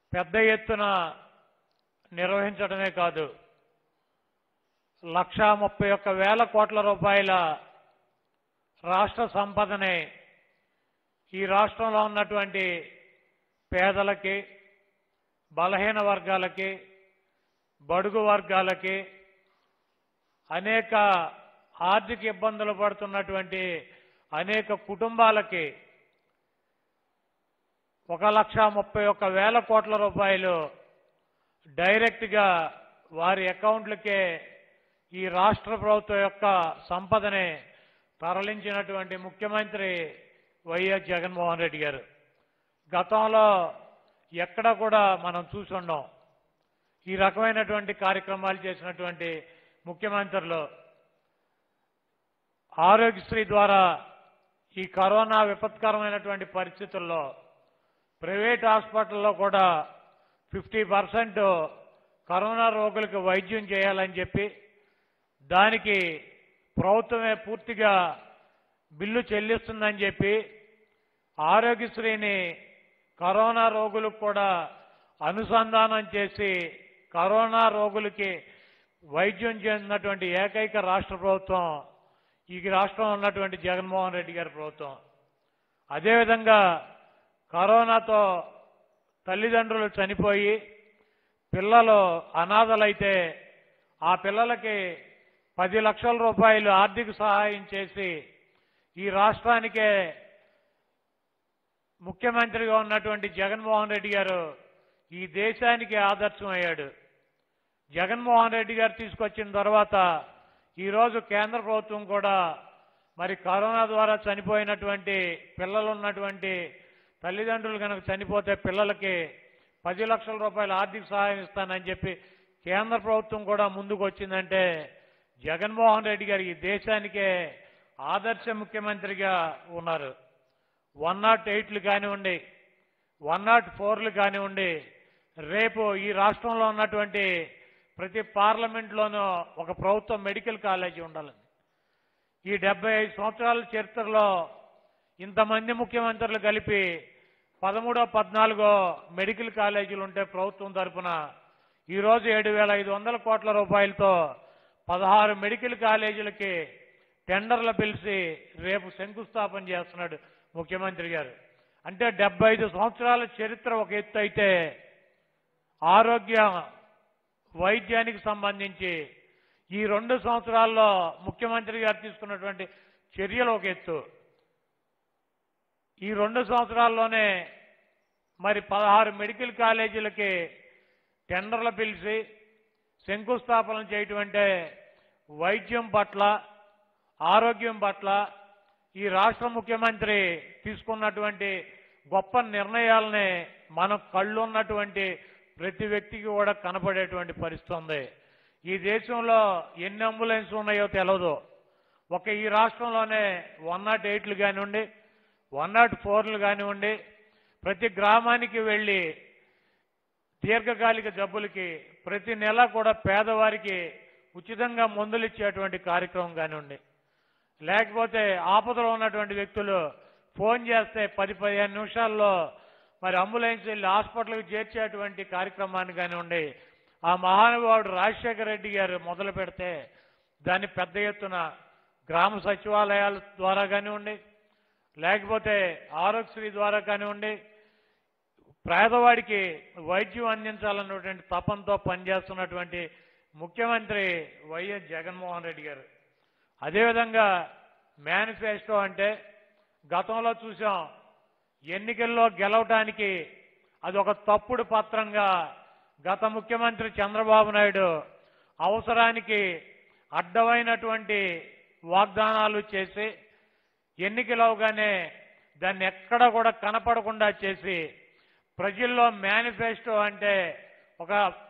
పెద్ద ఎత్తున నిర్వహించడమే కాదు లక్షా ముప్పై ఒక్క వేల కోట్ల రూపాయల రాష్ట్ర సంపదని ఈ రాష్ట్రంలో ఉన్నటువంటి పేదలకి బలహీన వర్గాలకి బడుగు వర్గాలకి అనేక ఆర్థిక ఇబ్బందులు పడుతున్నటువంటి అనేక కుటుంబాలకి ఒక లక్ష ముప్పై ఒక్క వేల కోట్ల రూపాయలు డైరెక్ట్గా వారి అకౌంట్లకే ఈ రాష్ట్ర ప్రభుత్వం యొక్క సంపదని తరలించినటువంటి ముఖ్యమంత్రి వైఎస్ జగన్మోహన్ రెడ్డి గారు గతంలో ఎక్కడ కూడా మనం చూసుండం ఈ రకమైనటువంటి కార్యక్రమాలు చేసినటువంటి ముఖ్యమంత్రులు ఆరోగ్యశ్రీ ద్వారా ఈ కరోనా విపత్కరమైనటువంటి పరిస్థితుల్లో ప్రైవేట్ హాస్పిటల్లో కూడా ఫిఫ్టీ పర్సెంట్ కరోనా రోగులకు వైద్యం చేయాలని చెప్పి దానికి ప్రభుత్వమే పూర్తిగా బిల్లు చెల్లిస్తుందని చెప్పి ఆరోగ్యశ్రీని కరోనా రోగులకు కూడా అనుసంధానం చేసి కరోనా రోగులకి వైద్యం చేసినటువంటి ఏకైక రాష్ట్ర ప్రభుత్వం ఈ రాష్ట్రంలో ఉన్నటువంటి జగన్మోహన్ రెడ్డి గారి ప్రభుత్వం అదేవిధంగా కరోనాతో తల్లిదండ్రులు చనిపోయి పిల్లలు అనాథలైతే ఆ పిల్లలకి పది లక్షల రూపాయలు ఆర్థిక సహాయం చేసి ఈ రాష్ట్రానికే ముఖ్యమంత్రిగా ఉన్నటువంటి జగన్మోహన్ రెడ్డి గారు ఈ దేశానికి ఆదర్శం అయ్యాడు జగన్మోహన్ రెడ్డి గారు తీసుకొచ్చిన తర్వాత ఈరోజు కేంద్ర ప్రభుత్వం కూడా మరి కరోనా ద్వారా చనిపోయినటువంటి పిల్లలు ఉన్నటువంటి తల్లిదండ్రులు కనుక చనిపోతే పిల్లలకి పది లక్షల రూపాయల ఆర్థిక సహాయం ఇస్తానని చెప్పి కేంద్ర ప్రభుత్వం కూడా ముందుకు వచ్చిందంటే జగన్మోహన్ రెడ్డి గారు ఈ దేశానికే ఆదర్శ ముఖ్యమంత్రిగా ఉన్నారు వన్ నాట్ ఎయిట్లు కానివ్వండి వన్ నాట్ ఫోర్లు కానివ్వండి రేపు ఈ రాష్ట్రంలో ఉన్నటువంటి ప్రతి పార్లమెంట్లోనూ ఒక ప్రభుత్వ మెడికల్ కాలేజీ ఉండాలని ఈ డెబ్బై ఐదు సంవత్సరాల చరిత్రలో ఇంతమంది ముఖ్యమంత్రులు కలిపి పదమూడో పద్నాలుగో మెడికల్ కాలేజీలు ఉంటే ప్రభుత్వం తరపున ఈరోజు ఏడు వేల ఐదు వందల కోట్ల రూపాయలతో పదహారు మెడికల్ కాలేజీలకి టెండర్లు పిలిచి రేపు శంకుస్థాపన చేస్తున్నాడు ముఖ్యమంత్రి గారు అంటే డెబ్బై ఐదు సంవత్సరాల చరిత్ర ఒక ఎత్తు అయితే ఆరోగ్య వైద్యానికి సంబంధించి ఈ రెండు సంవత్సరాల్లో ముఖ్యమంత్రి గారు తీసుకున్నటువంటి చర్యలు ఒక ఎత్తు ఈ రెండు సంవత్సరాల్లోనే మరి పదహారు మెడికల్ కాలేజీలకి టెండర్లు పిలిచి శంకుస్థాపన చేయటం అంటే వైద్యం పట్ల ఆరోగ్యం పట్ల ఈ రాష్ట్ర ముఖ్యమంత్రి తీసుకున్నటువంటి గొప్ప నిర్ణయాలని మన కళ్ళున్నటువంటి ప్రతి వ్యక్తికి కూడా కనపడేటువంటి పరిస్థితి ఉంది ఈ దేశంలో ఎన్ని అంబులెన్స్ ఉన్నాయో తెలియదు ఒక ఈ రాష్ట్రంలోనే వన్ నాట్ ఎయిట్లు కానివ్వండి వన్ నాట్ ఫోర్లు కానివ్వండి ప్రతి గ్రామానికి వెళ్ళి దీర్ఘకాలిక జబ్బులకి ప్రతి నెల కూడా పేదవారికి ఉచితంగా మందులు ఇచ్చేటువంటి కార్యక్రమం కానివ్వండి లేకపోతే ఆపదలో ఉన్నటువంటి వ్యక్తులు ఫోన్ చేస్తే పది పదిహేను నిమిషాల్లో మరి అంబులెన్స్ వెళ్ళి హాస్పిటల్కి చేర్చేటువంటి కార్యక్రమాన్ని కానివ్వండి ఆ మహానుభావుడు రాజశేఖర రెడ్డి గారు మొదలు పెడితే దాన్ని పెద్ద ఎత్తున గ్రామ సచివాలయాల ద్వారా కానివ్వండి లేకపోతే ఆరోగ్యశ్రీ ద్వారా కానివ్వండి పేదవాడికి వైద్యం అందించాలన్నటువంటి తపంతో పనిచేస్తున్నటువంటి ముఖ్యమంత్రి వైఎస్ జగన్మోహన్ రెడ్డి గారు అదేవిధంగా మేనిఫెస్టో అంటే గతంలో చూసాం ఎన్నికల్లో గెలవటానికి అది ఒక తప్పుడు పత్రంగా గత ముఖ్యమంత్రి చంద్రబాబు నాయుడు అవసరానికి అడ్డమైనటువంటి వాగ్దానాలు చేసి ఎన్నికలవగానే దాన్ని ఎక్కడ కూడా కనపడకుండా చేసి ప్రజల్లో మేనిఫెస్టో అంటే ఒక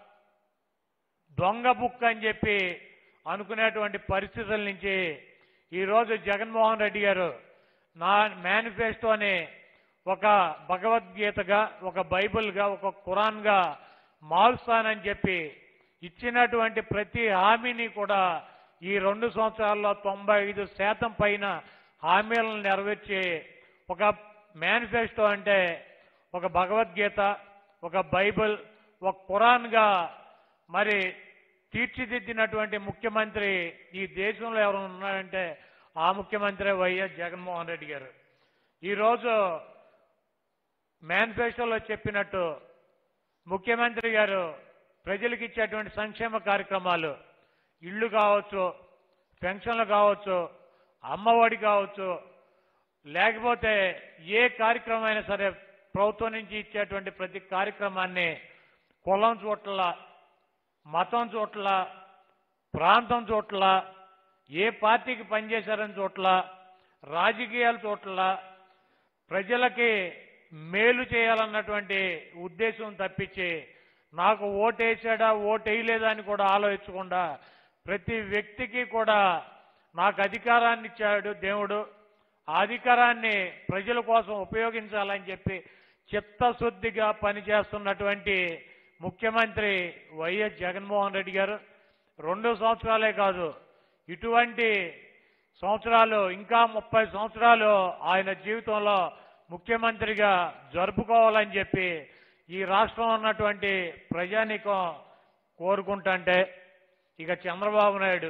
దొంగ బుక్ అని చెప్పి అనుకునేటువంటి పరిస్థితుల నుంచి ఈరోజు జగన్మోహన్ రెడ్డి గారు నా మేనిఫెస్టోని ఒక భగవద్గీతగా ఒక బైబిల్గా ఒక ఖురాన్గా మారుస్తానని చెప్పి ఇచ్చినటువంటి ప్రతి హామీని కూడా ఈ రెండు సంవత్సరాల్లో తొంభై ఐదు శాతం పైన హామీలను నెరవేర్చి ఒక మేనిఫెస్టో అంటే ఒక భగవద్గీత ఒక బైబిల్ ఒక ఖురాన్గా మరి తీర్చిదిద్దినటువంటి ముఖ్యమంత్రి ఈ దేశంలో ఎవరు ఉన్నారంటే ఆ ముఖ్యమంత్రి వైఎస్ జగన్మోహన్ రెడ్డి గారు ఈరోజు మేనిఫెస్టోలో చెప్పినట్టు ముఖ్యమంత్రి గారు ప్రజలకు ఇచ్చేటువంటి సంక్షేమ కార్యక్రమాలు ఇళ్ళు కావచ్చు పెన్షన్లు కావచ్చు అమ్మఒడి కావచ్చు లేకపోతే ఏ కార్యక్రమం అయినా సరే ప్రభుత్వం నుంచి ఇచ్చేటువంటి ప్రతి కార్యక్రమాన్ని కులం చోట్ల మతం చోట్ల ప్రాంతం చోట్ల ఏ పార్టీకి పనిచేశారని చోట్ల రాజకీయాల చోట్ల ప్రజలకి మేలు చేయాలన్నటువంటి ఉద్దేశం తప్పించి నాకు ఓటేసాడా ఓటేయలేదా అని కూడా ఆలోచించకుండా ప్రతి వ్యక్తికి కూడా నాకు అధికారాన్ని ఇచ్చాడు దేవుడు ఆ అధికారాన్ని ప్రజల కోసం ఉపయోగించాలని చెప్పి చిత్తశుద్ధిగా పనిచేస్తున్నటువంటి ముఖ్యమంత్రి వైఎస్ జగన్మోహన్ రెడ్డి గారు రెండు సంవత్సరాలే కాదు ఇటువంటి సంవత్సరాలు ఇంకా ముప్పై సంవత్సరాలు ఆయన జీవితంలో ముఖ్యమంత్రిగా జరుపుకోవాలని చెప్పి ఈ రాష్ట్రం ఉన్నటువంటి ప్రజానీకం కోరుకుంటుంటే ఇక చంద్రబాబు నాయుడు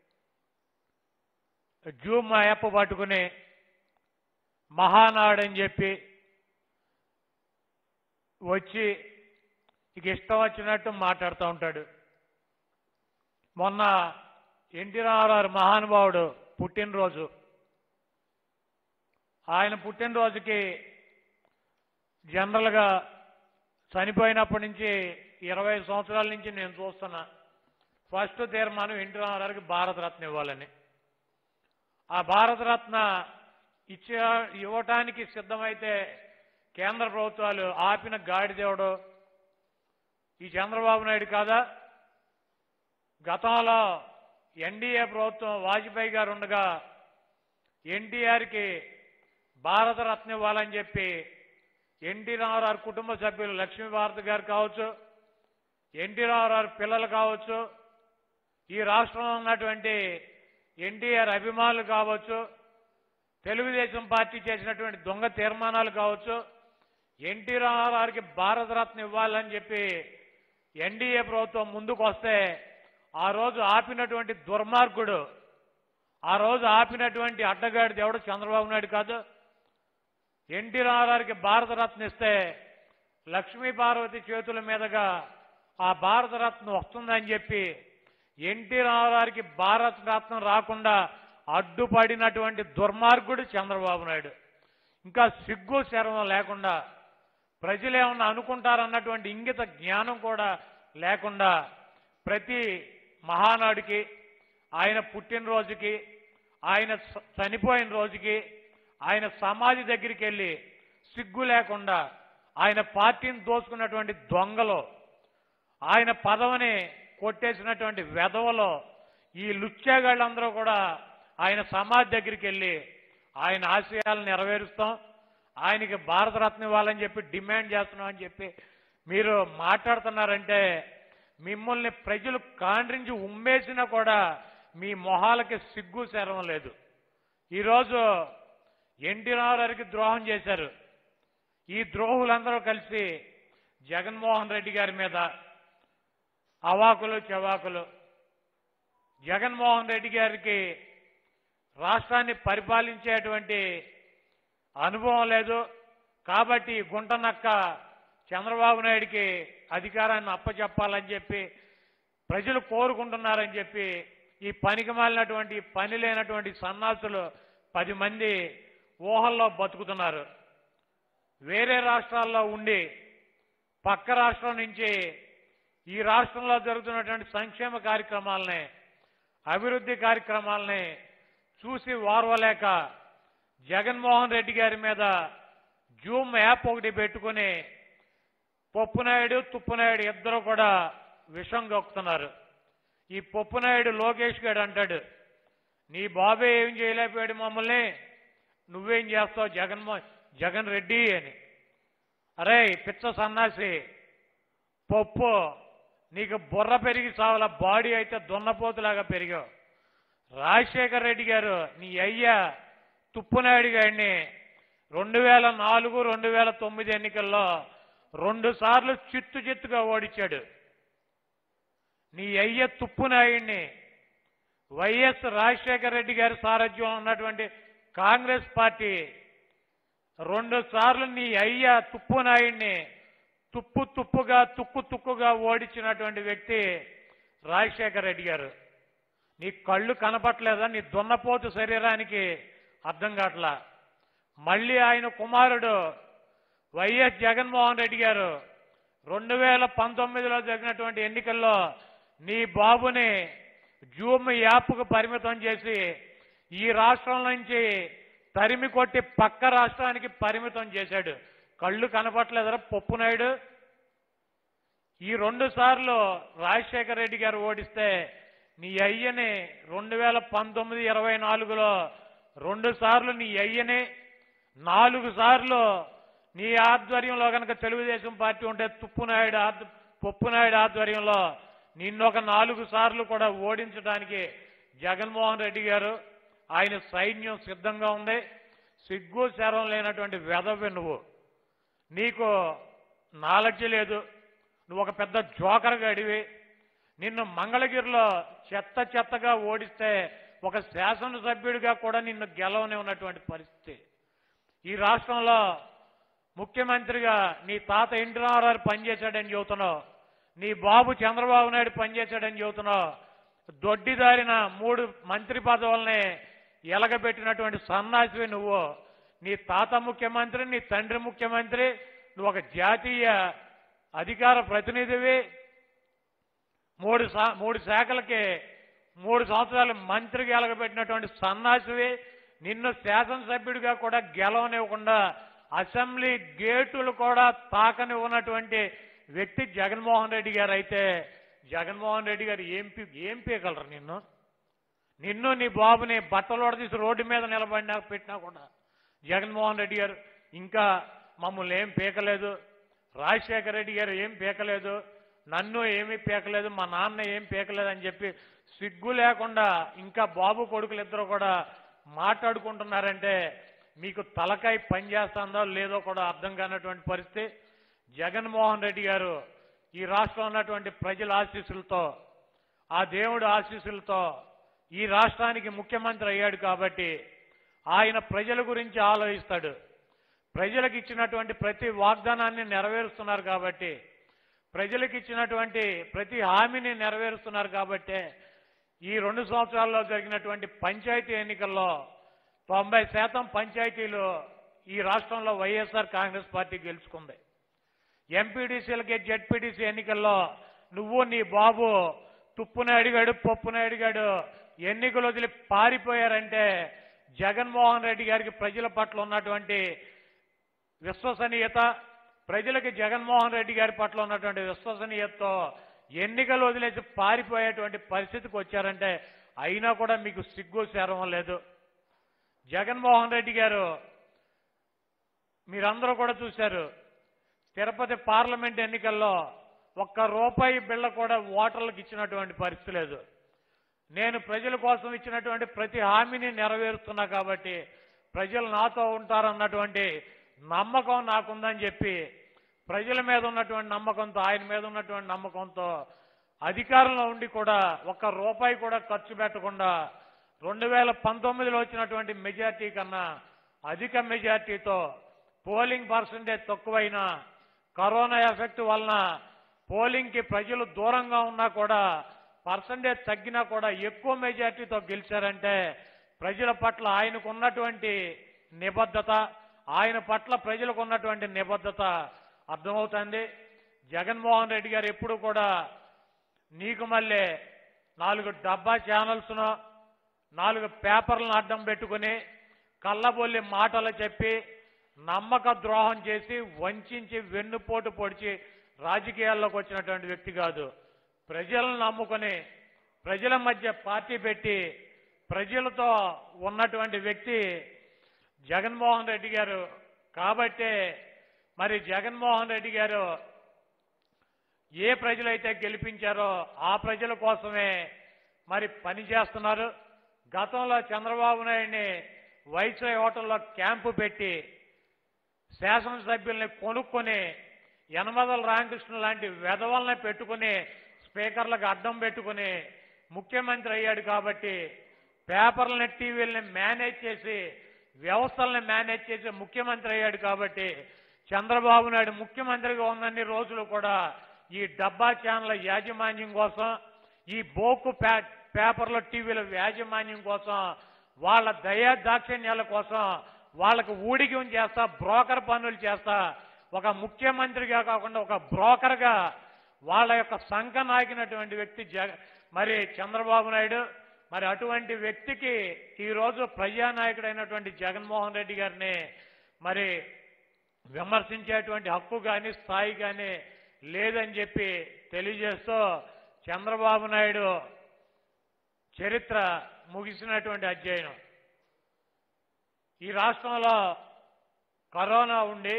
జూమ్ యాప్ పట్టుకుని మహానాడు అని చెప్పి వచ్చి ఇక ఇష్టం వచ్చినట్టు మాట్లాడుతూ ఉంటాడు మొన్న ఎన్టీ రామారావు మహానుభావుడు పుట్టినరోజు ఆయన పుట్టినరోజుకి జనరల్గా చనిపోయినప్పటి నుంచి ఇరవై సంవత్సరాల నుంచి నేను చూస్తున్నా ఫస్ట్ తీర్మానం ఎన్టీ రామారావుకి భారతరత్న ఇవ్వాలని ఆ భారతరత్న ఇచ్చే ఇవ్వటానికి సిద్ధమైతే కేంద్ర ప్రభుత్వాలు ఆపిన గాడిదేవుడు ఈ చంద్రబాబు నాయుడు కాదా గతంలో ఎన్డీఏ ప్రభుత్వం వాజ్పేయి గారు ఉండగా ఎన్టీఆర్కి భారతరత్న ఇవ్వాలని చెప్పి ఎన్టీ రామారావు కుటుంబ సభ్యులు లక్ష్మీభారతి గారు కావచ్చు ఎన్టీ రామారావు పిల్లలు కావచ్చు ఈ రాష్ట్రంలో ఉన్నటువంటి ఎన్టీఆర్ అభిమానులు కావచ్చు తెలుగుదేశం పార్టీ చేసినటువంటి దొంగ తీర్మానాలు కావచ్చు ఎన్టీ రామారావుకి భారతరత్న ఇవ్వాలని చెప్పి ఎన్డీఏ ప్రభుత్వం ముందుకు వస్తే ఆ రోజు ఆపినటువంటి దుర్మార్గుడు ఆ రోజు ఆపినటువంటి అడ్డగాడిది ఎవడు చంద్రబాబు నాయుడు కాదు ఎన్టీ రామారావుకి భారతరత్న ఇస్తే లక్ష్మీ పార్వతి చేతుల మీదుగా ఆ భారతరత్న వస్తుందని చెప్పి ఎన్టీ రామారావుకి భారతరత్న రాకుండా అడ్డుపడినటువంటి దుర్మార్గుడు చంద్రబాబు నాయుడు ఇంకా సిగ్గు శరవం లేకుండా ప్రజలు ఏమన్నా అనుకుంటారన్నటువంటి ఇంగిత జ్ఞానం కూడా లేకుండా ప్రతి మహానాడికి ఆయన పుట్టినరోజుకి ఆయన స- చనిపోయిన రోజుకి ఆయన సమాధి దగ్గరికి వెళ్ళి సిగ్గు లేకుండా ఆయన పార్టీని దోచుకున్నటువంటి దొంగలో ఆయన పదవిని కొట్టేసినటువంటి వెధవలో ఈ లుచ్చేగాళ్ళందరూ కూడా ఆయన సమాధి దగ్గరికి వెళ్ళి ఆయన ఆశయాలను నెరవేరుస్తాం ఆయనకి భారతరత్న ఇవ్వాలని చెప్పి డిమాండ్ చేస్తున్నాం అని చెప్పి మీరు మాట్లాడుతున్నారంటే మిమ్మల్ని ప్రజలు కాండ్రించి ఉమ్మేసినా కూడా మీ మొహాలకి సిగ్గు శరం లేదు ఈరోజు ఎన్టీ రామారావుకి ద్రోహం చేశారు ఈ ద్రోహులందరూ కలిసి జగన్మోహన్ రెడ్డి గారి మీద అవాకులు చెవాకులు జగన్మోహన్ రెడ్డి గారికి రాష్ట్రాన్ని పరిపాలించేటువంటి అనుభవం లేదు కాబట్టి ఈ గుంట నక్క చంద్రబాబు నాయుడికి అధికారాన్ని అప్పచెప్పాలని చెప్పి ప్రజలు కోరుకుంటున్నారని చెప్పి ఈ పనికి మాలినటువంటి పని లేనటువంటి సన్నాసులు పది మంది ఊహల్లో బతుకుతున్నారు వేరే రాష్ట్రాల్లో ఉండి పక్క రాష్ట్రం నుంచి ఈ రాష్ట్రంలో జరుగుతున్నటువంటి సంక్షేమ కార్యక్రమాలని అభివృద్ధి కార్యక్రమాలని చూసి వారవలేక జగన్మోహన్ రెడ్డి గారి మీద జూమ్ యాప్ ఒకటి పెట్టుకుని పప్పునాయుడు తుప్పునాయుడు ఇద్దరు కూడా విషం గొక్కుతున్నారు ఈ పప్పునాయుడు లోకేష్ గారు అంటాడు నీ బాబే ఏం చేయలేకపోయాడు మమ్మల్ని నువ్వేం చేస్తావు జగన్మో జగన్ రెడ్డి అని అరే పిచ్చ సన్నాసి పప్పు నీకు బుర్ర పెరిగి చావాల బాడీ అయితే దున్నపోతులాగా పెరిగావు రాజశేఖర్ రెడ్డి గారు నీ అయ్యా తుప్పునాయుడు గారిని రెండు వేల నాలుగు రెండు వేల తొమ్మిది ఎన్నికల్లో రెండు సార్లు చిత్తు చిత్తుగా ఓడించాడు నీ అయ్య తుప్పునాయుడిని వైఎస్ రాజశేఖర రెడ్డి గారి సారథ్యంలో ఉన్నటువంటి కాంగ్రెస్ పార్టీ రెండు సార్లు నీ అయ్య తుప్పునాయుడిని తుప్పు తుప్పుగా తుక్కు తుక్కుగా ఓడించినటువంటి వ్యక్తి రాజశేఖర రెడ్డి గారు నీ కళ్ళు కనపట్లేదా నీ దున్నపోతు శరీరానికి అర్థం కావట్లా మళ్ళీ ఆయన కుమారుడు వైఎస్ జగన్మోహన్ రెడ్డి గారు రెండు వేల పంతొమ్మిదిలో జరిగినటువంటి ఎన్నికల్లో నీ బాబుని జూమ్ యాప్కు పరిమితం చేసి ఈ రాష్ట్రం నుంచి తరిమి కొట్టి పక్క రాష్ట్రానికి పరిమితం చేశాడు కళ్ళు కనపట్లేదరా పప్పు నాయుడు ఈ రెండు సార్లు రాజశేఖర రెడ్డి గారు ఓడిస్తే నీ అయ్యని రెండు వేల పంతొమ్మిది ఇరవై నాలుగులో రెండు సార్లు నీ అయ్యని నాలుగు సార్లు నీ ఆధ్వర్యంలో కనుక తెలుగుదేశం పార్టీ ఉంటే తుప్పునాయుడు ఆధ్వ పొప్పునాయుడు ఆధ్వర్యంలో నిన్నొక నాలుగు సార్లు కూడా ఓడించడానికి జగన్మోహన్ రెడ్డి గారు ఆయన సైన్యం సిద్ధంగా ఉంది సిగ్గు శరం లేనటువంటి వెధవి నువ్వు నీకు నాలెడ్జ్ లేదు నువ్వు ఒక పెద్ద జోకర్ గడివి నిన్ను మంగళగిరిలో చెత్త చెత్తగా ఓడిస్తే ఒక శాసనసభ్యుడిగా కూడా నిన్ను గెలవని ఉన్నటువంటి పరిస్థితి ఈ రాష్ట్రంలో ముఖ్యమంత్రిగా నీ తాత ఎన్టీ రామారావు పనిచేశాడని చెబుతున్నావు నీ బాబు చంద్రబాబు నాయుడు పనిచేశాడని చెబుతున్నావు దొడ్డిదారిన మూడు మంత్రి పదవుల్ని ఎలగబెట్టినటువంటి సన్నాసివి నువ్వు నీ తాత ముఖ్యమంత్రి నీ తండ్రి ముఖ్యమంత్రి నువ్వు ఒక జాతీయ అధికార ప్రతినిధివి మూడు శా- మూడు శాఖలకి మూడు సంవత్సరాలు మంత్రిగా ఎలగబెట్టినటువంటి సన్నాసివి నిన్ను శాసనసభ్యుడిగా కూడా గెలవనివ్వకుండా అసెంబ్లీ గేటులు కూడా తాకనివ్వనటువంటి వ్యక్తి జగన్మోహన్ రెడ్డి గారు అయితే జగన్మోహన్ రెడ్డి గారు ఏం పీ ఏం పీకలరు నిన్ను నిన్ను నీ బాబుని బట్టలోడ తీసి రోడ్డు మీద నిలబడినా పెట్టినా కూడా జగన్మోహన్ రెడ్డి గారు ఇంకా మమ్మల్ని ఏం పీకలేదు రాజశేఖర రెడ్డి గారు ఏం పీకలేదు నన్ను ఏమీ పీకలేదు మా నాన్న ఏం పీకలేదు అని చెప్పి సిగ్గు లేకుండా ఇంకా బాబు కొడుకులు ఇద్దరు కూడా మాట్లాడుకుంటున్నారంటే మీకు తలకాయ పనిచేస్తుందో లేదో కూడా అర్థం కానటువంటి పరిస్థితి జగన్మోహన్ రెడ్డి గారు ఈ రాష్ట్రంలో ఉన్నటువంటి ప్రజల ఆశీస్సులతో ఆ దేవుడు ఆశీస్సులతో ఈ రాష్ట్రానికి ముఖ్యమంత్రి అయ్యాడు కాబట్టి ఆయన ప్రజల గురించి ఆలోచిస్తాడు ప్రజలకు ఇచ్చినటువంటి ప్రతి వాగ్దానాన్ని నెరవేరుస్తున్నారు కాబట్టి ప్రజలకు ఇచ్చినటువంటి ప్రతి హామీని నెరవేరుస్తున్నారు కాబట్టి ఈ రెండు సంవత్సరాల్లో జరిగినటువంటి పంచాయతీ ఎన్నికల్లో తొంభై శాతం పంచాయతీలు ఈ రాష్ట్రంలో వైఎస్ఆర్ కాంగ్రెస్ పార్టీ గెలుచుకుంది ఎంపీడీసీలకి జెడ్పీటీసీ ఎన్నికల్లో నువ్వు నీ బాబు తుప్పున అడిగాడు పప్పున అడిగాడు ఎన్నికలు వదిలి పారిపోయారంటే జగన్మోహన్ రెడ్డి గారికి ప్రజల పట్ల ఉన్నటువంటి విశ్వసనీయత ప్రజలకి జగన్మోహన్ రెడ్డి గారి పట్ల ఉన్నటువంటి విశ్వసనీయతతో ఎన్నికలు వదిలేసి పారిపోయేటువంటి పరిస్థితికి వచ్చారంటే అయినా కూడా మీకు సిగ్గు శరం లేదు జగన్మోహన్ రెడ్డి గారు మీరందరూ కూడా చూశారు తిరుపతి పార్లమెంట్ ఎన్నికల్లో ఒక్క రూపాయి బిళ్ళ కూడా ఓటర్లకు ఇచ్చినటువంటి పరిస్థితి లేదు నేను ప్రజల కోసం ఇచ్చినటువంటి ప్రతి హామీని నెరవేరుస్తున్నా కాబట్టి ప్రజలు నాతో ఉంటారన్నటువంటి నమ్మకం నాకుందని చెప్పి ప్రజల మీద ఉన్నటువంటి నమ్మకంతో ఆయన మీద ఉన్నటువంటి నమ్మకంతో అధికారంలో ఉండి కూడా ఒక్క రూపాయి కూడా ఖర్చు పెట్టకుండా రెండు వేల పంతొమ్మిదిలో వచ్చినటువంటి మెజార్టీ కన్నా అధిక మెజార్టీతో పోలింగ్ పర్సంటేజ్ తక్కువైనా కరోనా ఎఫెక్ట్ వలన పోలింగ్కి ప్రజలు దూరంగా ఉన్నా కూడా పర్సంటేజ్ తగ్గినా కూడా ఎక్కువ మెజార్టీతో గెలిచారంటే ప్రజల పట్ల ఆయనకు ఉన్నటువంటి నిబద్ధత ఆయన పట్ల ప్రజలకు ఉన్నటువంటి నిబద్ధత అర్థమవుతుంది జగన్మోహన్ రెడ్డి గారు ఎప్పుడు కూడా నీకు మళ్ళీ నాలుగు డబ్బా ఛానల్స్ను నాలుగు పేపర్లను అడ్డం పెట్టుకుని కళ్ళబొల్లి మాటలు చెప్పి నమ్మక ద్రోహం చేసి వంచి వెన్నుపోటు పొడిచి రాజకీయాల్లోకి వచ్చినటువంటి వ్యక్తి కాదు ప్రజలను నమ్ముకొని ప్రజల మధ్య పార్టీ పెట్టి ప్రజలతో ఉన్నటువంటి వ్యక్తి జగన్మోహన్ రెడ్డి గారు కాబట్టే మరి జగన్మోహన్ రెడ్డి గారు ఏ ప్రజలైతే గెలిపించారో ఆ ప్రజల కోసమే మరి పని చేస్తున్నారు గతంలో చంద్రబాబు నాయుడిని వైస్రాయ్ హోటల్లో క్యాంపు పెట్టి శాసనసభ్యుల్ని కొనుక్కొని యనమదల రామకృష్ణ లాంటి వెధవల్ని పెట్టుకుని స్పీకర్లకు అడ్డం పెట్టుకుని ముఖ్యమంత్రి అయ్యాడు కాబట్టి పేపర్లని టీవీలని మేనేజ్ చేసి వ్యవస్థల్ని మేనేజ్ చేసి ముఖ్యమంత్రి అయ్యాడు కాబట్టి చంద్రబాబు నాయుడు ముఖ్యమంత్రిగా ఉన్నన్ని రోజులు కూడా ఈ డబ్బా ఛానల్ యాజమాన్యం కోసం ఈ బోకు పే పేపర్ల టీవీల యాజమాన్యం కోసం వాళ్ళ దయా దాక్షిణ్యాల కోసం వాళ్ళకు ఊడిగం చేస్తా బ్రోకర్ పనులు చేస్తా ఒక ముఖ్యమంత్రిగా కాకుండా ఒక బ్రోకర్గా వాళ్ళ యొక్క సంఘ నాయకునటువంటి వ్యక్తి జగ మరి చంద్రబాబు నాయుడు మరి అటువంటి వ్యక్తికి ఈరోజు ప్రజానాయకుడైనటువంటి జగన్మోహన్ రెడ్డి గారిని మరి విమర్శించేటువంటి హక్కు కానీ స్థాయి కానీ లేదని చెప్పి తెలియజేస్తూ చంద్రబాబు నాయుడు చరిత్ర ముగిసినటువంటి అధ్యయనం ఈ రాష్ట్రంలో కరోనా ఉండి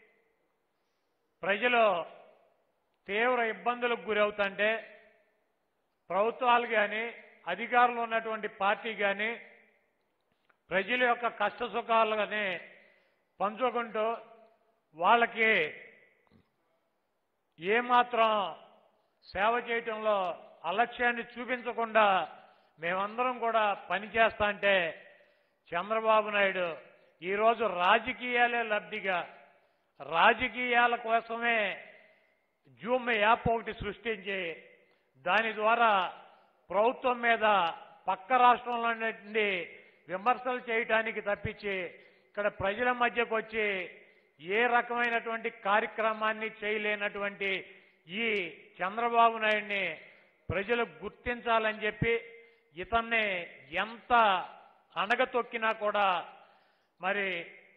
ప్రజలు తీవ్ర ఇబ్బందులకు గురవుతుంటే ప్రభుత్వాలు కానీ అధికారులు ఉన్నటువంటి పార్టీ కానీ ప్రజల యొక్క కష్ట సుఖాలని పంచుకుంటూ వాళ్ళకి ఏమాత్రం సేవ చేయటంలో అలక్ష్యాన్ని చూపించకుండా మేమందరం కూడా పనిచేస్తా అంటే చంద్రబాబు నాయుడు ఈరోజు రాజకీయాలే లబ్ధిగా రాజకీయాల కోసమే జూమ్ యాప్ ఒకటి సృష్టించి దాని ద్వారా ప్రభుత్వం మీద పక్క రాష్ట్రంలో నుండి విమర్శలు చేయటానికి తప్పించి ఇక్కడ ప్రజల మధ్యకు వచ్చి ఏ రకమైనటువంటి కార్యక్రమాన్ని చేయలేనటువంటి ఈ చంద్రబాబు నాయుడిని ప్రజలు గుర్తించాలని చెప్పి ఇతన్ని ఎంత అణగతొక్కినా కూడా మరి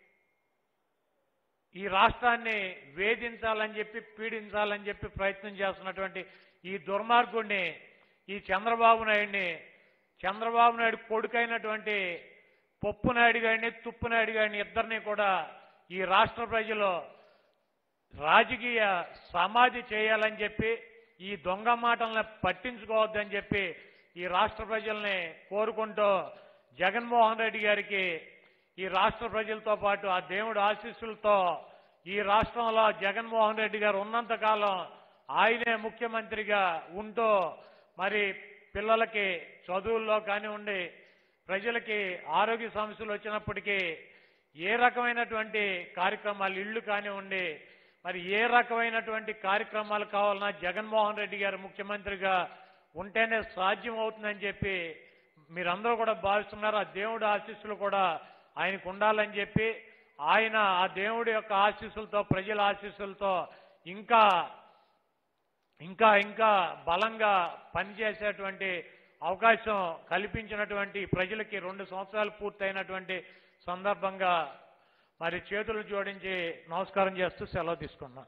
ఈ రాష్ట్రాన్ని వేధించాలని చెప్పి పీడించాలని చెప్పి ప్రయత్నం చేస్తున్నటువంటి ఈ దుర్మార్గుడిని ఈ చంద్రబాబు నాయుడిని చంద్రబాబు నాయుడు కొడుకైనటువంటి పప్పు నాయుడు గారిని తుప్పు నాయుడు గారిని ఇద్దరిని కూడా ఈ రాష్ట్ర ప్రజలు రాజకీయ సమాధి చేయాలని చెప్పి ఈ దొంగ మాటలను పట్టించుకోవద్దని చెప్పి ఈ రాష్ట్ర ప్రజల్ని కోరుకుంటూ జగన్మోహన్ రెడ్డి గారికి ఈ రాష్ట్ర ప్రజలతో పాటు ఆ దేవుడి ఆశీస్సులతో ఈ రాష్ట్రంలో జగన్మోహన్ రెడ్డి గారు ఉన్నంత కాలం ఆయనే ముఖ్యమంత్రిగా ఉంటూ మరి పిల్లలకి చదువుల్లో కానివ్వండి ప్రజలకి ఆరోగ్య సమస్యలు వచ్చినప్పటికీ ఏ రకమైనటువంటి కార్యక్రమాలు ఇళ్ళు కానివ్వండి మరి ఏ రకమైనటువంటి కార్యక్రమాలు కావాలన్నా జగన్మోహన్ రెడ్డి గారు ముఖ్యమంత్రిగా ఉంటేనే సాధ్యం అవుతుందని చెప్పి మీరందరూ కూడా భావిస్తున్నారు ఆ దేవుడి ఆశీస్సులు కూడా ఆయనకు ఉండాలని చెప్పి ఆయన ఆ దేవుడి యొక్క ఆశీస్సులతో ప్రజల ఆశీస్సులతో ఇంకా ఇంకా ఇంకా బలంగా పనిచేసేటువంటి అవకాశం కల్పించినటువంటి ప్రజలకి రెండు సంవత్సరాలు పూర్తయినటువంటి సందర్భంగా మరి చేతులు జోడించి నమస్కారం చేస్తూ సెలవు తీసుకున్నా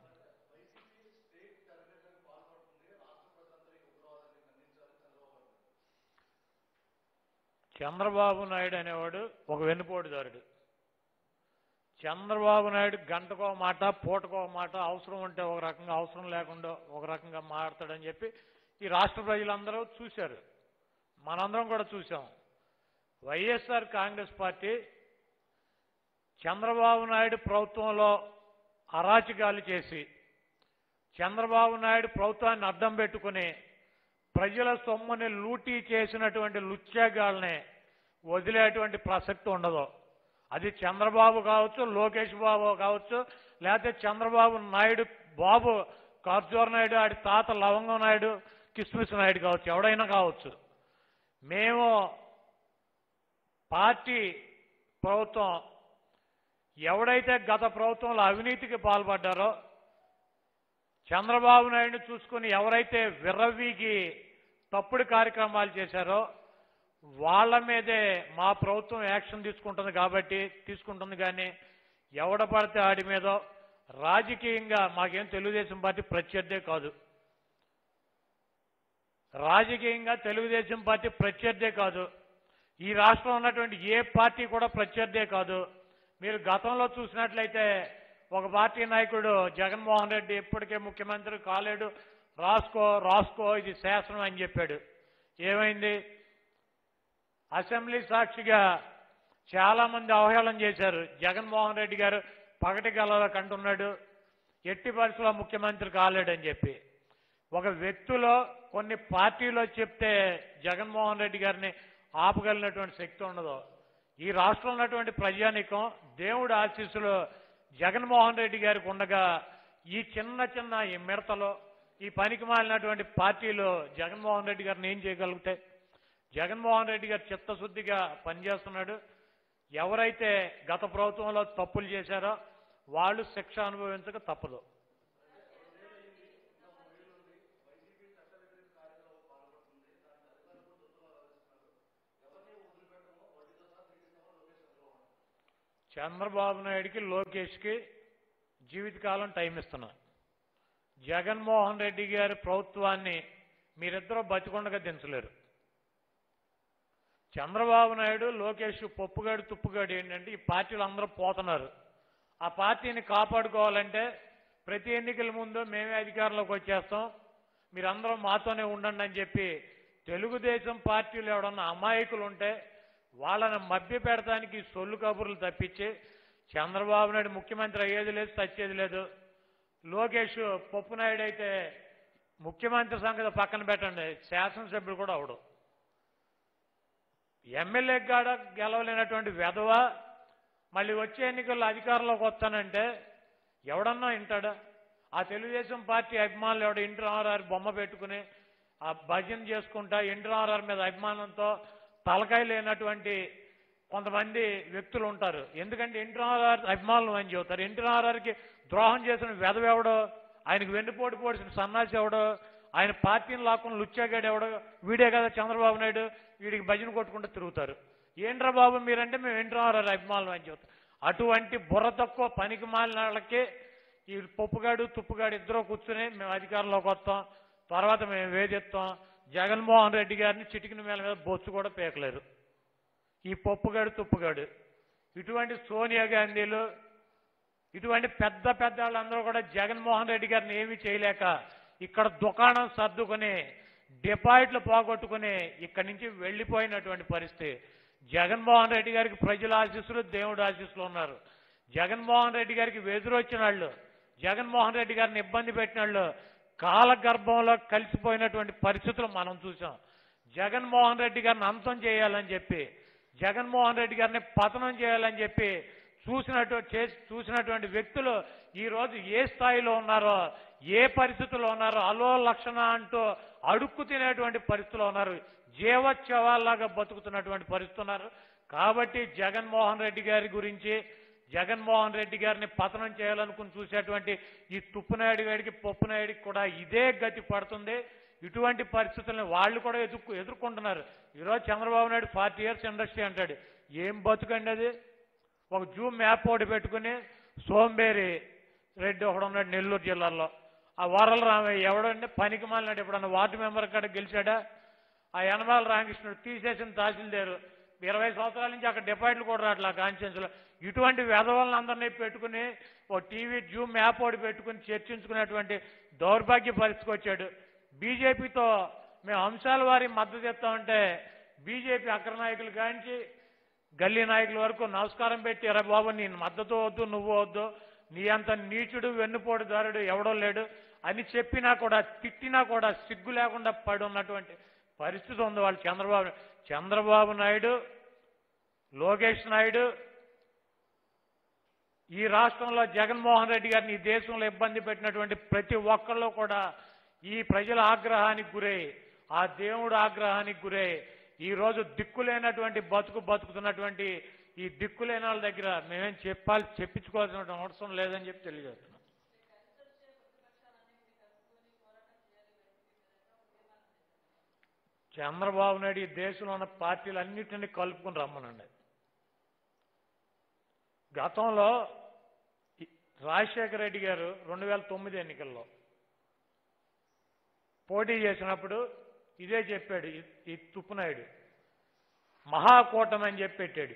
చంద్రబాబు నాయుడు అనేవాడు ఒక వెన్నుపోటుదారుడు చంద్రబాబు నాయుడు గంటకో మాట పూటకో మాట అవసరం ఉంటే ఒక రకంగా అవసరం లేకుండా ఒక రకంగా మాట్లాడతాడని చెప్పి ఈ రాష్ట్ర ప్రజలందరూ చూశారు మనందరం కూడా చూసాం YSR Congress party Chandrababu Naidu ప్రభుత్వంలో అరాచకాలు చేసి చంద్రబాబు నాయుడు ప్రభుత్వాన్ని అడ్డం పెట్టుకుని ప్రజల సొమ్ముని లూటీ చేసినటువంటి లుచ్చాగాళ్ళని వదిలేటువంటి ప్రసక్తి ఉండదు అది చంద్రబాబు కావచ్చు లోకేష్ బాబు కావచ్చు లేకపోతే చంద్రబాబు నాయుడు బాబు కార్జోర్ నాయుడు ఆడి తాత లవంగం నాయుడు కిస్మిస్ నాయుడు కావచ్చు ఎవడైనా కావచ్చు మేము పార్టీ ప్రభుత్వం ఎవడైతే గత ప్రభుత్వంలో అవినీతికి పాల్పడ్డారో చంద్రబాబు నాయుడిని చూసుకుని ఎవరైతే విర్రవీగి తప్పుడు కార్యక్రమాలు చేశారో వాళ్ళ మీదే మా ప్రభుత్వం యాక్షన్ తీసుకుంటుంది కాబట్టి తీసుకుంటుంది కానీ ఎవడ పడితే ఆడి మీదో రాజకీయంగా మాకేం తెలుగుదేశం పార్టీ ప్రత్యర్థే కాదు రాజకీయంగా తెలుగుదేశం పార్టీ ప్రత్యర్థే కాదు ఈ రాష్ట్రంలో ఉన్నటువంటి ఏ పార్టీ కూడా ప్రత్యర్థే కాదు మీరు గతంలో చూసినట్లయితే ఒక పార్టీ నాయకుడు జగన్మోహన్ రెడ్డి ఇప్పటికే ముఖ్యమంత్రి కాలేడు రాసుకో రాసుకో ఇది శాసనం అని చెప్పాడు ఏమైంది అసెంబ్లీ సాక్షిగా చాలా మంది అవహేళన చేశారు జగన్మోహన్ రెడ్డి గారు పగటి గలలో కంటున్నాడు ఎట్టి పరిస్థితుల్లో ముఖ్యమంత్రి కాలేడని చెప్పి ఒక వ్యక్తిలో కొన్ని పార్టీలో చెప్తే జగన్మోహన్ రెడ్డి గారిని ఆపగలిగినటువంటి శక్తి ఉండదు ఈ రాష్ట్రంలో ఉన్నటువంటి ప్రజానికం దేవుడి ఆశీస్సులు జగన్మోహన్ రెడ్డి గారికి ఉండగా ఈ చిన్న చిన్న ఈ మిడతలో ఈ పనికి మాలినటువంటి పార్టీలు జగన్మోహన్ రెడ్డి గారిని ఏం చేయగలుగుతాయి జగన్మోహన్ రెడ్డి గారు చిత్తశుద్ధిగా పనిచేస్తున్నాడు ఎవరైతే గత ప్రభుత్వంలో తప్పులు చేశారో వాళ్ళు శిక్ష అనుభవించక తప్పదు చంద్రబాబు నాయుడికి లోకేష్కి జీవితకాలం టైం ఇస్తున్నా జగన్మోహన్ రెడ్డి గారి ప్రభుత్వాన్ని మీరిద్దరూ బతికొండగా దించలేరు చంద్రబాబు నాయుడు లోకేష్ పప్పుగాడు తుప్పుగాడు ఏంటంటే ఈ పార్టీలు అందరూ పోతున్నారు ఆ పార్టీని కాపాడుకోవాలంటే ప్రతి ఎన్నికల ముందు మేమే అధికారంలోకి వచ్చేస్తాం మీరందరూ మాతోనే ఉండండి అని చెప్పి తెలుగుదేశం పార్టీలు ఎవడన్నా అమాయకులు ఉంటే వాళ్ళని మభ్య పెడతానికి సొల్లు కబుర్లు తప్పించి చంద్రబాబు నాయుడు ముఖ్యమంత్రి అయ్యేది లేదు చచ్చేది లేదు లోకేష్ పప్పు నాయుడు అయితే ముఖ్యమంత్రి సంగతి పక్కన పెట్టండి శాసనసభ్యుడు కూడా అవడు ఎమ్మెల్యే కాడ గెలవలేనటువంటి వెధవ మళ్ళీ వచ్చే ఎన్నికల్లో అధికారంలోకి వస్తానంటే ఎవడన్నా వింటాడా ఆ తెలుగుదేశం పార్టీ అభిమానులు ఎవడ ఇంటి రామారావు బొమ్మ పెట్టుకుని ఆ భజన చేసుకుంటా ఇంటి రామారావు మీద అభిమానంతో తలకాయ లేనటువంటి కొంతమంది వ్యక్తులు ఉంటారు ఎందుకంటే ఎన్టీ రామారావు అభిమానులు అని చెబుతారు ఎన్టీ రామారావుకి ద్రోహం చేసిన వెధవెవడో ఆయనకు వెన్నుపోటు పోడిసిన సన్నాసి ఎవడో ఆయన పార్టీని లాక్కుని లుచ్చాగాడు ఎవడో వీడే కదా చంద్రబాబు నాయుడు వీడికి భజన కొట్టుకుంటూ తిరుగుతారు ఏంట్రా బాబు మీరంటే మేము ఎన్టీ రామారావు అభిమానులు అని చెబుతాం అటువంటి బుర్ర తక్కువ పనికి మాలిన వాళ్ళకి ఈ పప్పుగాడు తుప్పుగాడు ఇద్దరు కూర్చుని మేము అధికారంలోకి వస్తాం తర్వాత మేము వేధిస్తాం జగన్మోహన్ రెడ్డి గారిని చిటికిన మేల మీద బొచ్చు కూడా పీకలేరు ఈ పప్పుగాడు తుప్పుగాడు ఇటువంటి సోనియా గాంధీలు ఇటువంటి పెద్ద పెద్ద వాళ్ళందరూ కూడా జగన్మోహన్ రెడ్డి గారిని ఏమీ చేయలేక ఇక్కడ దుకాణం సర్దుకుని డిపాజిట్లు పోగొట్టుకుని ఇక్కడి నుంచి వెళ్ళిపోయినటువంటి పరిస్థితి జగన్మోహన్ రెడ్డి గారికి ప్రజల ఆశీస్సులు దేవుడు ఆశీస్సులు ఉన్నారు జగన్మోహన్ రెడ్డి గారికి వెదురొచ్చిన వాళ్ళు జగన్మోహన్ రెడ్డి గారిని ఇబ్బంది పెట్టిన వాళ్ళు కాలగర్భంలో కలిసిపోయినటువంటి పరిస్థితులు మనం చూసాం జగన్మోహన్ రెడ్డి గారిని అంతం చేయాలని చెప్పి జగన్మోహన్ రెడ్డి గారిని పతనం చేయాలని చెప్పి చూసినట్టు చేసి చూసినటువంటి వ్యక్తులు ఈ రోజు ఏ స్థాయిలో ఉన్నారో ఏ పరిస్థితుల్లో ఉన్నారో అలో లక్షణ అంటూ అడుక్కు తినేటువంటి పరిస్థితుల్లో ఉన్నారు జీవోత్సవాల్లాగా బతుకుతున్నటువంటి పరిస్థితి ఉన్నారు కాబట్టి జగన్మోహన్ రెడ్డి గారి గురించి జగన్మోహన్ రెడ్డి గారిని పతనం చేయాలనుకుని చూసేటువంటి ఈ తుప్పునాయుడు గారికి పప్పునాయుడికి కూడా ఇదే గతి పడుతుంది ఇటువంటి పరిస్థితులను వాళ్ళు కూడా ఎదుర్కొ ఎదుర్కొంటున్నారు ఈరోజు Chandrababu Naidu forty years industry అంటాడు ఏం బతుకండి అది ఒక జూమ్ మ్యాప్ ఒకటి పెట్టుకుని సోంబేరి రెడ్డి ఒకడు ఉన్నాడు నెల్లూరు జిల్లాలో ఆ వరల రామయ్య ఎవడంటే పనికి మాలినాడు ఎప్పుడన్నా వార్డు మెంబర్ కాడ గెలిచాడా ఆ యనమాల రామకృష్ణుడు తీసేసిన తహసీల్దారు ఇరవై సంవత్సరాల నుంచి అక్కడ డిపాజిట్లు కూడా రావట్లే కాన్స్టిట్యూన్సీలో ఇటువంటి వెధవలను అందరినీ పెట్టుకుని ఓ టీవీ జూమ్ మ్యాప్ ఒకటి పెట్టుకుని చర్చించుకునేటువంటి దౌర్భాగ్య పరిస్థితికి వచ్చాడు బీజేపీతో మేము అంశాల వారి మద్దతు ఇస్తామంటే బీజేపీ అగ్ర నాయకులు కాంచి గల్లీ నాయకుల వరకు నమస్కారం పెట్టి ఎరా బాబు నీ మద్దతు వద్దు నువ్వు వద్దు నీ అంత నీచుడు వెన్నుపోటు దారుడు ఎవడో లేడు అని చెప్పినా కూడా తిట్టినా కూడా సిగ్గు లేకుండా పడి ఉన్నటువంటి పరిస్థితి ఉంది వాళ్ళు చంద్రబాబు చంద్రబాబు నాయుడు లోకేష్ నాయుడు ఈ రాష్ట్రంలో జగన్మోహన్ రెడ్డి గారిని ఈ దేశంలో ఇబ్బంది పెట్టినటువంటి ప్రతి ఒక్కళ్ళు కూడా ఈ ప్రజల ఆగ్రహానికి గురై ఆ దేవుడు ఆగ్రహానికి గురై ఈ రోజు దిక్కులేనటువంటి బతుకు బతుకుతున్నటువంటి ఈ దిక్కులేని వాళ్ళ దగ్గర మేమేం చెప్పాలి చెప్పించుకోవాల్సిన అవసరం లేదని చెప్పి తెలియజేస్తున్నాం చంద్రబాబు నాయుడు ఈ దేశంలో ఉన్న పార్టీలన్నింటినీ కలుపుకుని రమ్మనండి గతంలో ఈ రాజశేఖర రెడ్డి గారు రెండు వేల తొమ్మిది ఎన్నికల్లో పోటీ చేసినప్పుడు ఇదే చెప్పాడు ఈ- ఈ తుప్పునాయుడు మహాకూటమి అని చెప్పి పెట్టాడు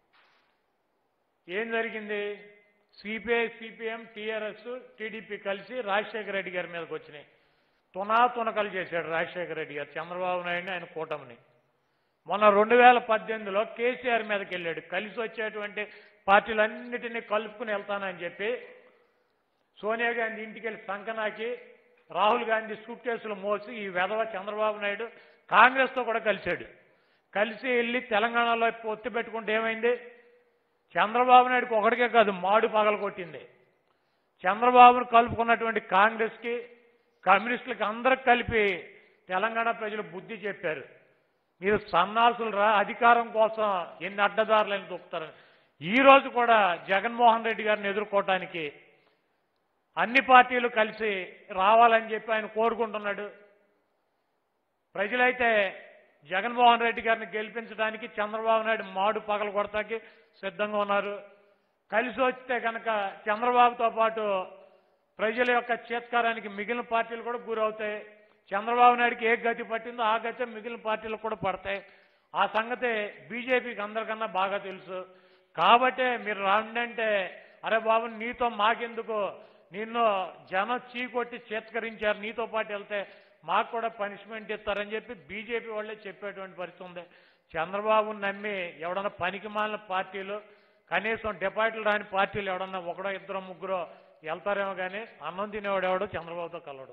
ఏం జరిగింది సిపిఐ సిపిఎం టీఆర్ఎస్ టీడీపీ కలిసి రాజశేఖర రెడ్డి గారి మీదకి వచ్చినాయి తునా తునకలు చేశాడు రాజశేఖర రెడ్డి గారు చంద్రబాబు నాయుడిని ఆయన కూటమిని మొన్న రెండు వేల పద్దెనిమిదిలో కేసీఆర్ మీదకి వెళ్ళాడు కలిసి వచ్చేటువంటి పార్టీలన్నిటినీ కలుపుకుని వెళ్తానని చెప్పి సోనియా గాంధీ ఇంటికి వెళ్ళి సంకనాకి రాహుల్ గాంధీ సూట్ కేసులు మోసి ఈ వెధవ చంద్రబాబు నాయుడు కాంగ్రెస్తో కూడా కలిశాడు కలిసి వెళ్ళి తెలంగాణలో పొత్తు పెట్టుకుంటే ఏమైంది చంద్రబాబు నాయుడుకి ఒకటికే కాదు మాడు పగల కొట్టింది చంద్రబాబును కలుపుకున్నటువంటి కాంగ్రెస్కి కమ్యూనిస్టులకి అందరికి కలిపి తెలంగాణ ప్రజలు బుద్ధి చెప్పారు మీరు సన్నాసులు రా అధికారం కోసం ఎన్ని అడ్డదారులను దొక్కుతారు ఈ రోజు కూడా జగన్మోహన్ రెడ్డి గారిని ఎదుర్కోవటానికి అన్ని పార్టీలు కలిసి రావాలని చెప్పి ఆయన కోరుకుంటున్నాడు ప్రజలైతే జగన్మోహన్ రెడ్డి గారిని గెలిపించడానికి చంద్రబాబు నాయుడు మాడు పగలు కొడతాకి సిద్ధంగా ఉన్నారు కలిసి వస్తే కనుక చంద్రబాబుతో పాటు ప్రజల యొక్క చేత్కారానికి మిగిలిన పార్టీలు కూడా గురవుతాయి చంద్రబాబు నాయుడికి ఏ గతి పట్టిందో ఆ గతి మిగిలిన పార్టీలకు కూడా పడతాయి ఆ సంగతి బీజేపీకి అందరికన్నా బాగా తెలుసు కాబట్టే మీరు రాండంటే అరే బాబు నీతో మాకెందుకు నిన్ను జనం చీకొట్టి చేత్కరించారు నీతో పాటు వెళ్తే మాకు కూడా పనిష్మెంట్ ఇస్తారని చెప్పి బీజేపీ వాళ్ళే చెప్పేటువంటి పరిస్థితి ఉంది చంద్రబాబుని నమ్మి ఎవడన్నా పనికి మాలిన పార్టీలు కనీసం డిపాజిట్లు రాని పార్టీలు ఎవడన్నా ఒకడో ఇద్దరు ముగ్గురు వెళ్తారేమో కానీ అన్నం తినేవాడు ఎవడో చంద్రబాబుతో కలవడు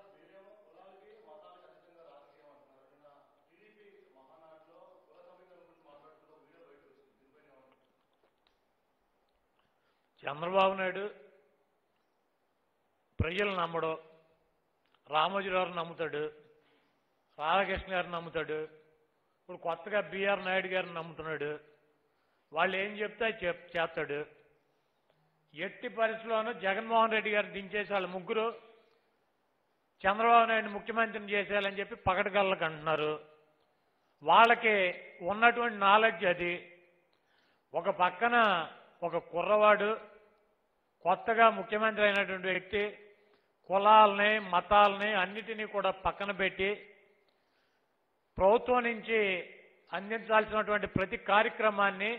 చంద్రబాబు నాయుడు ప్రజలు నమ్మడు రామోజీరావు నమ్ముతాడు రాధాకృష్ణ గారిని నమ్ముతాడు ఇప్పుడు కొత్తగా బిఆర్ నాయుడు గారిని నమ్ముతున్నాడు వాళ్ళు ఏం చెప్తే అది చెప్ చేస్తాడు ఎట్టి పరిస్థితుల్లోనూ జగన్మోహన్ రెడ్డి గారిని దించేసి వాళ్ళ ముగ్గురు చంద్రబాబు నాయుడు ముఖ్యమంత్రిని చేసేయాలని చెప్పి పకటగళ్ళకు అంటున్నారు వాళ్ళకి ఉన్నటువంటి నాలెడ్జ్ అది ఒక పక్కన ఒక కుర్రవాడు కొత్తగా ముఖ్యమంత్రి అయినటువంటి వ్యక్తి కులాలని మతాలని అన్నిటినీ కూడా పక్కన పెట్టి ప్రభుత్వం నుంచి అందించాల్సినటువంటి ప్రతి కార్యక్రమాన్ని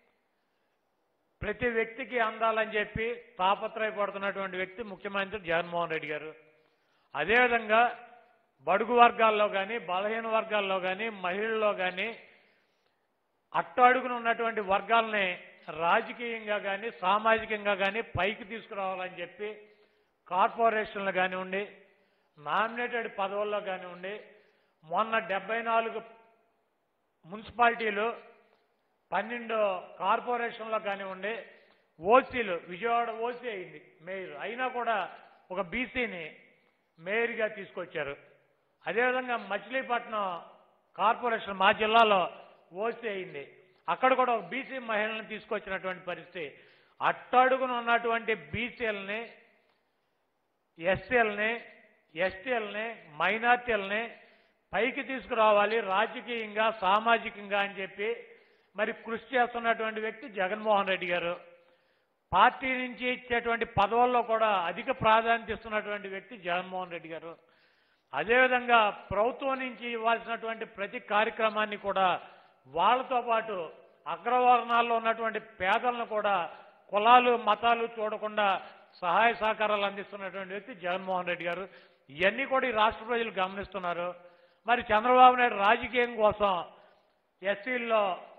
ప్రతి వ్యక్తికి అందాలని చెప్పి తాపత్రయపడుతున్నటువంటి వ్యక్తి ముఖ్యమంత్రి జగన్మోహన్ రెడ్డి గారు అదేవిధంగా బడుగు వర్గాల్లో కానీ బలహీన వర్గాల్లో కానీ మహిళల్లో కానీ అట్టడుగున ఉన్నటువంటి వర్గాల్ని రాజకీయంగా కానీ సామాజికంగా కానీ పైకి తీసుకురావాలని చెప్పి కార్పొరేషన్లు కానివ్వండి నామినేటెడ్ పదవుల్లో కానివ్వండి మొన్న డెబ్బై నాలుగు మున్సిపాలిటీలు పన్నెండు కార్పొరేషన్లో కానివ్వండి ఓసీలు విజయవాడ ఓసీ అయింది మేయర్ అయినా కూడా ఒక బీసీని మేయర్గా తీసుకొచ్చారు అదేవిధంగా మచిలీపట్నం కార్పొరేషన్ మా జిల్లాలో ఓసీ అయింది అక్కడ కూడా ఒక బీసీ మహిళలను తీసుకొచ్చినటువంటి పరిస్థితి అట్టడుగున ఉన్నటువంటి బీసీలని ఎస్సీలని ఎస్టీలని మైనార్టీలని పైకి తీసుకురావాలి రాజకీయంగా సామాజికంగా అని చెప్పి మరి కృషి చేస్తున్నటువంటి వ్యక్తి జగన్మోహన్ రెడ్డి గారు పార్టీ నుంచి ఇచ్చేటువంటి పదవుల్లో కూడా అధిక ప్రాధాన్యత ఇస్తున్నటువంటి వ్యక్తి జగన్మోహన్ రెడ్డి గారు అదేవిధంగా ప్రభుత్వం నుంచి ఇవ్వాల్సినటువంటి ప్రతి కార్యక్రమాన్ని కూడా వాళ్ళతో పాటు అగ్రవర్ణాల్లో ఉన్నటువంటి పేదలను కూడా కులాలు మతాలు చూడకుండా సహాయ సహకారాలు అందిస్తున్నటువంటి వ్యక్తి జగన్మోహన్ రెడ్డి గారు ఇవన్నీ కూడా ఈ రాష్ట్ర ప్రజలు గమనిస్తున్నారు మరి చంద్రబాబు నాయుడు రాజకీయం కోసం ఎస్సీల్లో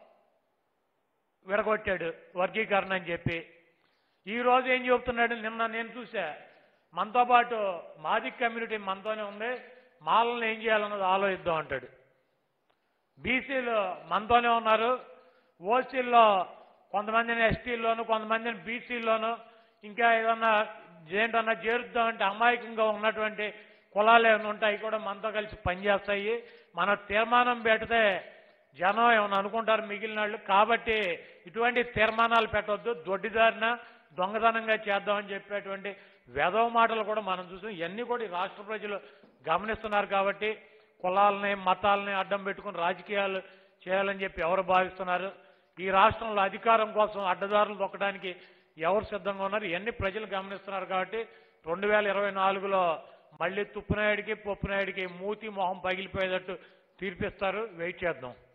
విరగొట్టాడు వర్గీకరణ అని చెప్పి ఈ రోజు ఏం చెబుతున్నాడు నిన్న నేను చూసా మనతో పాటు మాది కమ్యూనిటీ మనతోనే ఉంది మాలను ఏం చేయాలన్నది ఆలోచిద్దాం అంటాడు బీసీలు మనతోనే ఉన్నారు ఓసీల్లో కొంతమందిని ఎస్టీల్లోను కొంతమందిని బీసీల్లోను ఇంకా ఏదన్నా ఏంటన్నా చేరుద్దామంటే అమాయకంగా ఉన్నటువంటి కులాలు ఏమైనా ఉంటాయి అవి కూడా మనతో కలిసి పనిచేస్తాయి మన తీర్మానం పెడితే జనం ఏమైనా అనుకుంటారు మిగిలిన వాళ్ళు కాబట్టి ఇటువంటి తీర్మానాలు పెట్టొద్దు దొడ్డిదారిన దొంగతనంగా చేద్దామని చెప్పేటువంటి వెధవ మాటలు కూడా మనం చూసాం ఇవన్నీ కూడా ఈ రాష్ట్ర ప్రజలు గమనిస్తున్నారు కాబట్టి కులాలని మతాలని అడ్డం పెట్టుకుని రాజకీయాలు చేయాలని చెప్పి ఎవరు భావిస్తున్నారు ఈ రాష్ట్రంలో అధికారం కోసం అడ్డదారులు దొక్కడానికి ఎవరు సిద్ధంగా ఉన్నారు ఇవన్నీ ప్రజలు గమనిస్తున్నారు కాబట్టి రెండు వేల ఇరవై నాలుగులో మళ్ళీ తుప్పునాయుడికి పొప్పునాయుడికి మూతి మొహం పగిలిపోయేటట్టు తీర్పిస్తారు వెయిట్ చేద్దాం